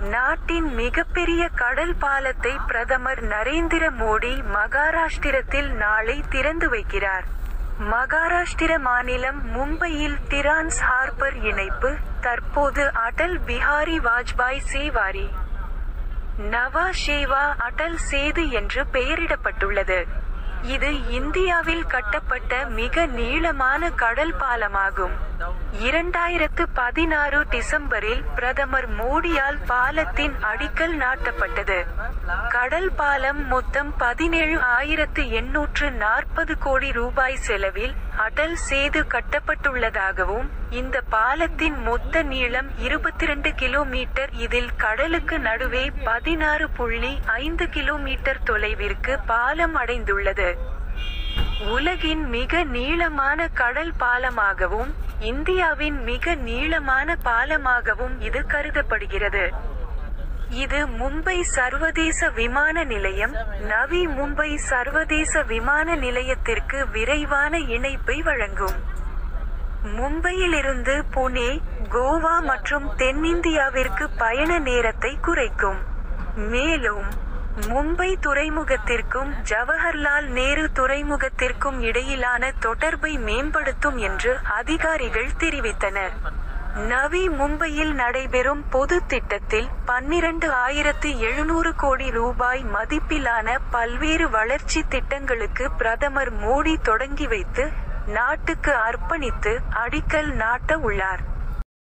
நாட்டின் மிகப்பெரிய கடல் பாலத்தை பிரதமர் நரேந்திர மோடி மகாராஷ்டிரத்தில் நாளை திறந்து வைக்கிறார் மகாராஷ்டிர மாநிலம் மும்பையில் டிரான்ஸ் ஹார்பர் இணைப்பு தற்போது அடல் பிஹாரி வாஜ்பாய் சேவாரி நவா ஷேவா அடல் சேது என்று பெயரிடப்பட்டுள்ளது இது இந்தியாவில் கட்டப்பட்ட மிக நீளமான கடல் பாலமாகும் இரண்டாயிரத்து பதினாறு டிசம்பரில் பிரதமர் மோடியால் பாலத்தின் அடிக்கல் நாட்டப்பட்டது கடல் பாலம் மொத்தம் பதினேழு ஆயிரத்து எண்ணூற்று நாற்பது கோடி ரூபாய் செலவில் அடல் சேது கட்டப்பட்டுள்ளதாகவும் இந்த பாலத்தின் மொத்த நீளம் இருபத்திரண்டு கிலோமீட்டர் இதில் கடலுக்கு நடுவே பதினாறு புள்ளி ஐந்து கிலோமீட்டர் தொலைவிற்கு பாலம் அடைந்துள்ளது உலகின் மிக நீளமான கடல் பாலமாகவும் இந்தியாவின் மிக நீளமான பாலமாகவும் இது கருதப்படுகிறது இது மும்பை சர்வதேச விமான நிலையம் நவி மும்பை சர்வதேச விமான நிலையத்திற்கு விரைவான இணைப்பை வழங்கும் மும்பையிலிருந்து புனே கோவா மற்றும் தென்னிந்தியாவிற்கு பயண நேரத்தை குறைக்கும் மேலும் மும்பை துறைமுகத்திற்கும் ஜவஹர்லால் நேரு துறைமுகத்திற்கும் இடையிலான தொடர்பை மேம்படுத்தும் என்று அதிகாரிகள் தெரிவித்தனர் நவி மும்பையில் நடைபெறும் பொது திட்டத்தில் பன்னிரண்டு ஆயிரத்து எழுநூறு கோடி ரூபாய் மதிப்பிலான பல்வேறு வளர்ச்சி திட்டங்களுக்கு பிரதமர் மோடி தொடங்கி வைத்து நாட்டுக்கு அர்ப்பணித்து அடிக்கல் நாட்ட உள்ளார்